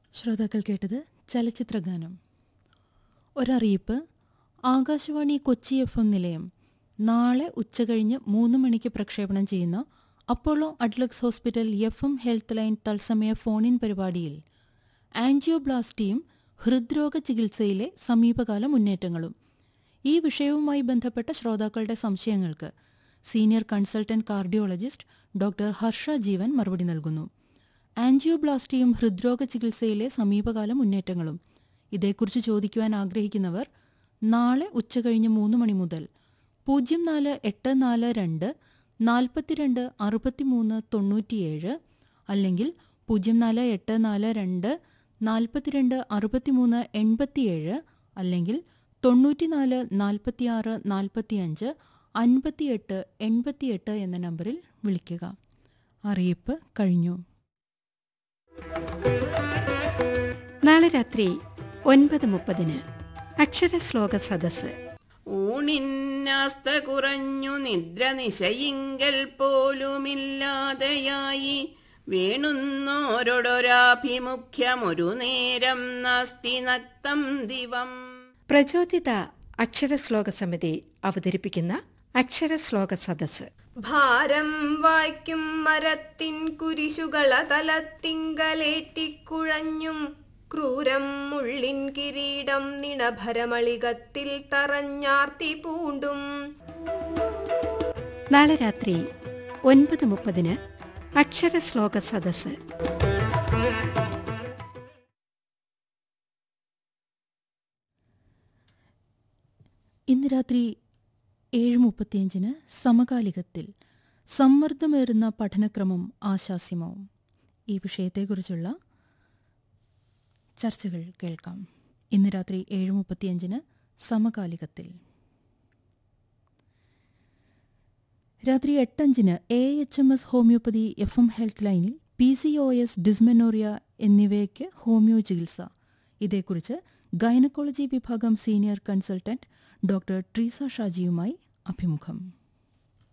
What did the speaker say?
ശ്രോതാക്കൾ കേട്ടത് ചലച്ചിത്രഗാനം ഒരറിയിപ്പ് ആകാശവാണി കൊച്ചി എഫ് എം നിലയം നാളെ ഉച്ചകഴിഞ്ഞ് മൂന്ന് മണിക്ക് പ്രക്ഷേപണം ചെയ്യുന്ന Apollo Adlux hospital F M health line തത്സമയ ഫോണിൻ പരിപാടിയിൽ ആൻജിയോബ്ലാസ്റ്റിയും ഹൃദ്രോഗ ചികിത്സയിലെ സമീപകാല മുന്നേറ്റങ്ങളും ഈ വിഷയവുമായി ബന്ധപ്പെട്ട ശ്രോതാക്കളുടെ സംശയങ്ങൾക്ക് senior consultant cardiologist doctor Harsha Jeevan മറുപടി നൽകുന്നു ആൻജിയോബ്ലാസ്റ്റിയും ഹൃദ്രോഗ ചികിത്സയിലെ സമീപകാല മുന്നേറ്റങ്ങളും ഇതേക്കുറിച്ച് ചോദിക്കുവാൻ ആഗ്രഹിക്കുന്നവർ നാളെ ഉച്ചകഴിഞ്ഞ് മൂന്ന് മണി മുതൽ പൂജ്യം നാല് എട്ട് നാല് രണ്ട് നാൽപ്പത്തിരണ്ട് അറുപത്തിമൂന്ന് തൊണ്ണൂറ്റിയേഴ് അല്ലെങ്കിൽ പൂജ്യം നാല് എട്ട് നാല് രണ്ട് നാൽപ്പത്തിരണ്ട് അറുപത്തിമൂന്ന് എൺപത്തിയേഴ് അല്ലെങ്കിൽ തൊണ്ണൂറ്റിനാല് നാൽപ്പത്തിയാറ് നാൽപ്പത്തിയഞ്ച് അൻപത്തിയെട്ട് എൺപത്തിയെട്ട് എന്ന നമ്പറിൽ വിളിക്കുക അറിയിപ്പ് കഴിഞ്ഞു നാളെ രാത്രി ഒൻപത് മുപ്പതിന് അക്ഷരശ്ലോക സദസ്സ് ഊണിന്നാസ്ത കുറഞ്ഞു നിദ്ര നിശയിങ്കൽ പോലുമില്ലാതെയായി വേണുന്നോരൊടൊരാഭിമുഖ്യമൊരു നേരം നാസ്തി നക്തം ദിവം പ്രചോദിത അക്ഷരശ്ലോക സമിതി അവതരിപ്പിക്കുന്ന അക്ഷരശ്ലോക സദസ്സ് ഭാരം വായിക്കും മരത്തിൻ കുരിശുകള തലത്തിങ്കലേറ്റിക്കുഴഞ്ഞും ക്രൂരം മുള്ളിൻ കിരീടം നിണഭരമളികത്തിൽ തറഞ്ഞാർത്തി പൂണ്ടും നാളെ രാത്രി ഒൻപത് മുപ്പതിന് അക്ഷരശ്ലോക സദസ്സ് ഇന്ന് രാത്രി ഏഴ് മുപ്പത്തിയഞ്ചിന് സമകാലികത്തിൽ സമ്മർദ്ദമേറുന്ന പഠനക്രമം ആശാസ്യമവും ഈ വിഷയത്തെക്കുറിച്ചുള്ള ചർച്ചകൾ കേൾക്കാം ഇന്ന് രാത്രി ഏഴ് മുപ്പത്തിയഞ്ചിന് സമകാലികത്തിൽ രാത്രി എട്ടഞ്ചിന് A H M S homoeopathy F M health ലൈനിൽ P C O S dysmenorrhoea എന്നിവയ്ക്ക് ഹോമിയോ ചികിത്സ ഇതേക്കുറിച്ച് ഗൈനക്കോളജി വിഭാഗം സീനിയർ കൺസൾട്ടന്റ് ഡോക്ടർ ട്രീസ ഷാജിയുമായി അഭിമുഖം